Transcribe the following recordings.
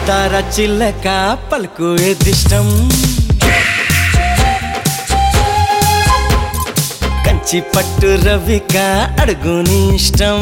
పంచదార చిల్లక పలుకు ఎదిష్టం కంచి పట్టు రవిక అడుగు నీ ఇష్టం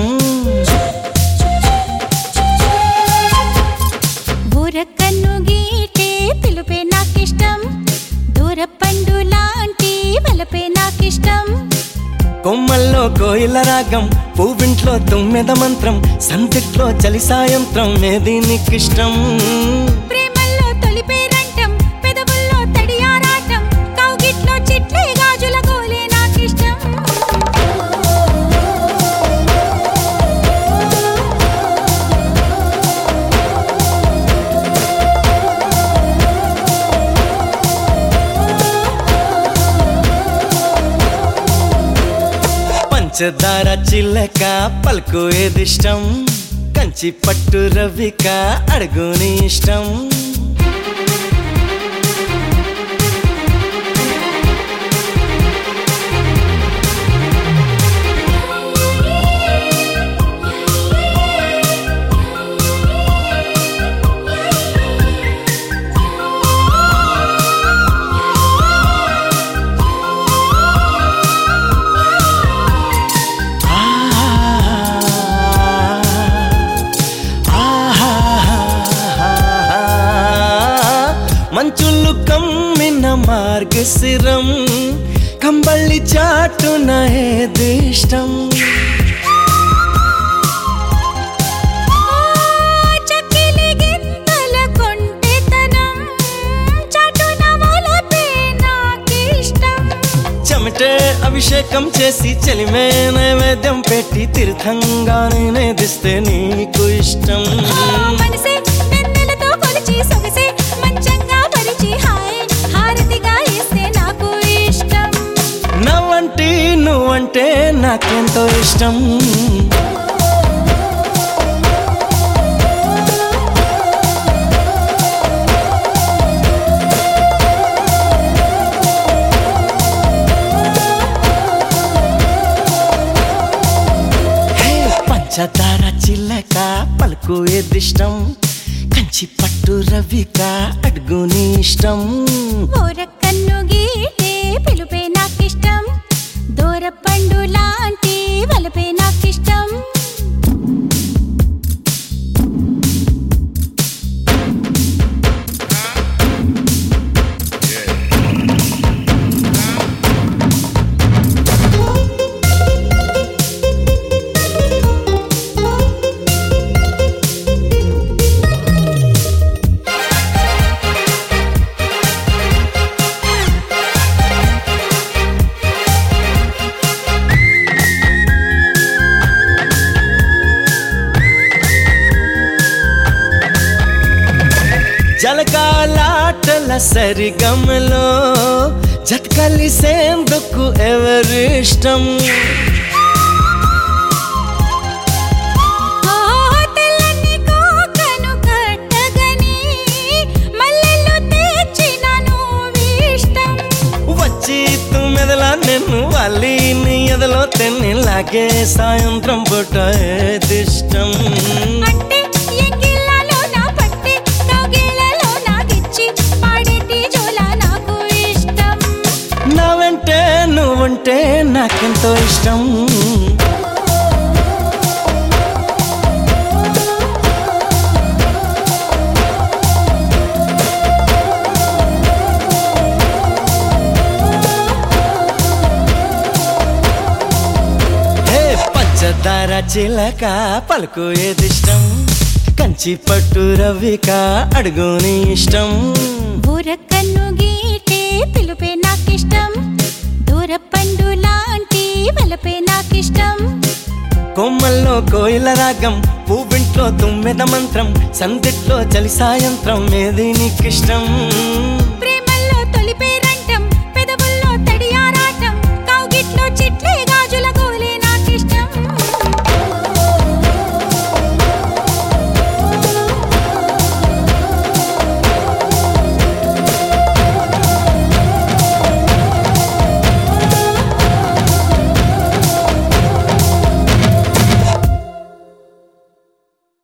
బూరకన్ను గీటే పిలుపే నాకిష్టం దూర పండు లాంటి వలపే నాకిష్టం కొమ్మల్లో కోయిల రాగం పువ్వింట్లో తుమ్మెద మంత్రం సందిట్లో చలి సాయంత్రం ఏది నీకిష్టం ప్రేమల్లో తొలిపేరంటం పెదవుల్లో తడియారాటం కౌగిట్లో చిట్లే గాజుల గోలే నాకిష్టం పంచదార చిల్లక పలుకు ఏదిష్టం కంచి పట్టు రవిక అడుగు నీ ఇష్టం మంచులు కమ్మిన మార్గశిరం కంబళ్ళి చాటున ఏదిష్టం చక్కిలి గింతల కొంటెతనం చాటున వలపే నాకిష్టం చెమటే అభిషేకం చేసి చెలిమే నైవేద్యం పెట్టి తీర్థంగా నేనేదిస్తే నీకు ఇష్టం మనసే వెన్నెలతో కొలిచి సొగసే మంచంగా పరిచి హాయ్ హారతిగా ఇస్తే నాకు ఇష్టం నవ్వంటి నువ్వంటే నాకెంతో ఇష్టం హే, పంచదార చిల్లక పలుకు ఎదిష్టం కంచి పట్టు రవిక అడుగు నీ ఇష్టం ఓరకన్ను గీటే పిలుపే నాకిష్టం దూర పండు లాంటి వలపే నాకిష్టం జలకాలాటల సరిగమలో జతకలిసేందుకు ఎవరిష్టం ఓ తెల్లని కోకను కట్టగని మల్లెలు తెచ్చినాను ఇష్టం వచ్చి తుమ్మెదలా నిన్ను వాళ్ళి నీ ఎదలో తెన్నిలాగే సాయంత్రం పూట ఏదిష్టం అంటే ఎంగిల్లలో నా పట్టి కౌగిళ్ళలో నాకిచ్చి పాడేటి జోల నాకు ఇష్టం నా వెంటే నువ్వుంటే నాకెంతో ఇష్టం హే పంచదార చిలక పలుకు ఏదిష్టం కంచి పట్టు రవిక అడుగు నీ ఇష్టం బూరకన్ను గీటే పిలుపే నాకిష్టం దూర పండు లాంటి వలపే నాకిష్టం కొమ్మల్లో కోయిల రాగం పువ్వింట్లో తుమ్మెద మంత్రం సందిట్లో చలి సాయంత్రం ఏది నీకిష్టం